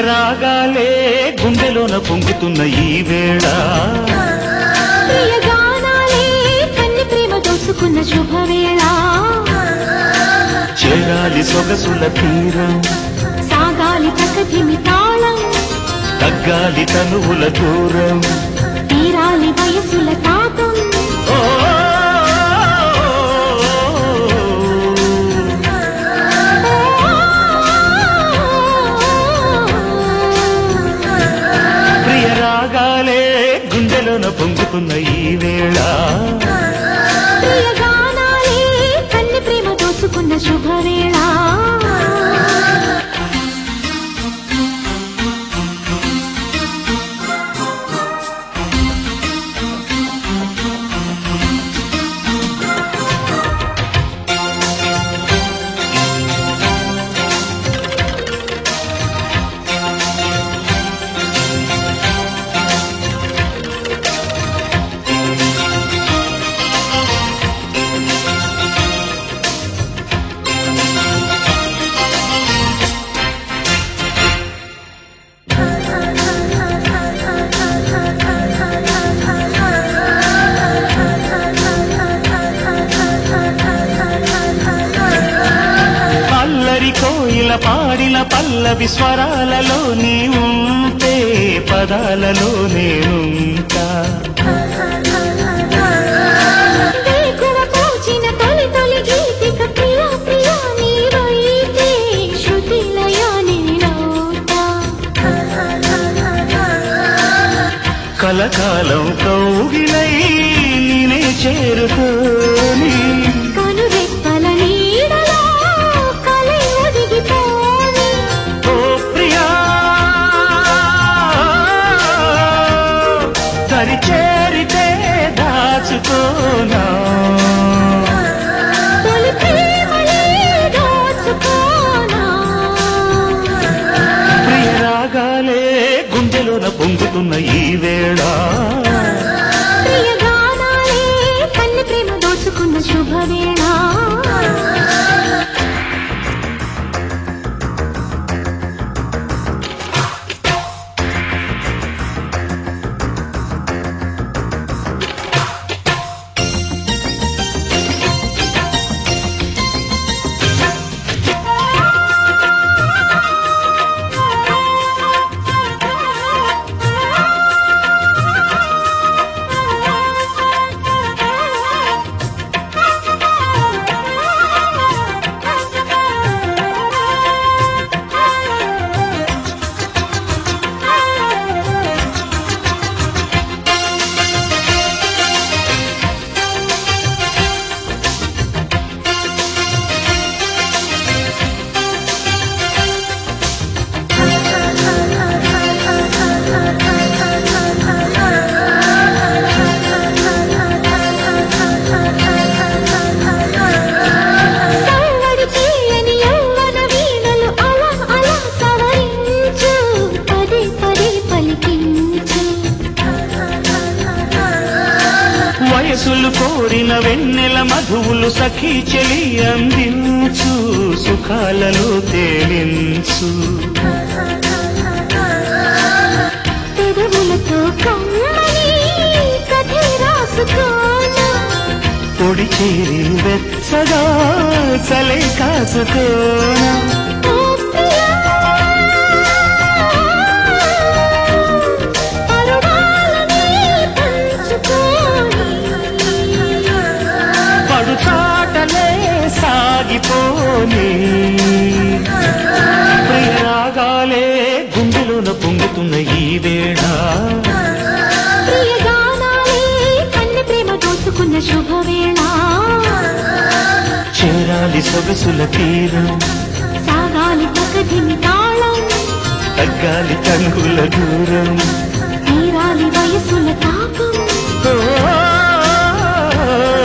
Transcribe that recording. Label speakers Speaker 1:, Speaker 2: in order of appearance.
Speaker 1: రాగాలే గుండెలోన పొంగుతున్న ఈ వేళ
Speaker 2: ప్రియగానాలే కన్ని ప్రేమ దోసుకున్న శుభవేళ
Speaker 1: చేరాలి సొగసుల తీరం
Speaker 2: సాగాలి ప్రకృతిమి తాళం
Speaker 1: తగ్గాలి తనువుల దూరం
Speaker 2: తీరాలి వయసుల తాపం
Speaker 1: ఓ ప్రియ రాగాలే గుండెలోన పొంగుతున్న ఈ వేళ
Speaker 2: ప్రియగానాలే కన్ని ప్రేమ దోసుకున్న శుభవేళ
Speaker 1: అల్లరి కోయిల పాడిన పల్లవి స్వరాలలో నీ ఉంటే పదాలలో నేనుంటా
Speaker 2: వేకువ పూచిన తొలి తొలి గీతిక ప్రియా ప్రియా నీవైతే శృతిలయ నేనవుతా
Speaker 1: కలకాలం కౌగిలై నేనే చేరుకోని
Speaker 2: కనురెప్పల నీడలో కలై ఒదిగిపోని
Speaker 1: ఓ ప్రియా సరి చేరితే దాచుకోనా
Speaker 2: తొలి ప్రేమలే దోచుకోనా
Speaker 1: ప్రియ రాగాలే గుండెలోన పొంగుతున్న ఈ వేళ
Speaker 2: ప్రియగానాలే కన్ని ప్రేమ దోచుకున్న శుభవేళ సవ్వడి తీయని యవ్వన వీణలు అలా అలా సవరించు పదే పదే పలికించు
Speaker 1: వయసులు కోరిన వెన్నెల మధువులు సఖీ చెలి అందించు సుఖాలలో తేలించు
Speaker 2: పెదవులతో కమ్మని కథే రాసుకోనా
Speaker 1: పొడి చేరి వెచ్చగా చలే కాసుకోనా
Speaker 2: ఓ ప్రియా పరువాలని పంచుకోని
Speaker 1: పడుచాటలే సాగిపోని ప్రియరాగాలే గుండెలోన పొంగుతున్న ఈ వేళ
Speaker 2: ప్రియగానాలే కన్ని ప్రేమ దోచుకున్న శుభవేళ
Speaker 1: చేరాలి సొగసుల తీరం
Speaker 2: సాగాలి ప్రకృతిని తాళం
Speaker 1: తగ్గాలి తంగుల దూరం
Speaker 2: తీరాలి వయసుల తాపం
Speaker 1: ఓ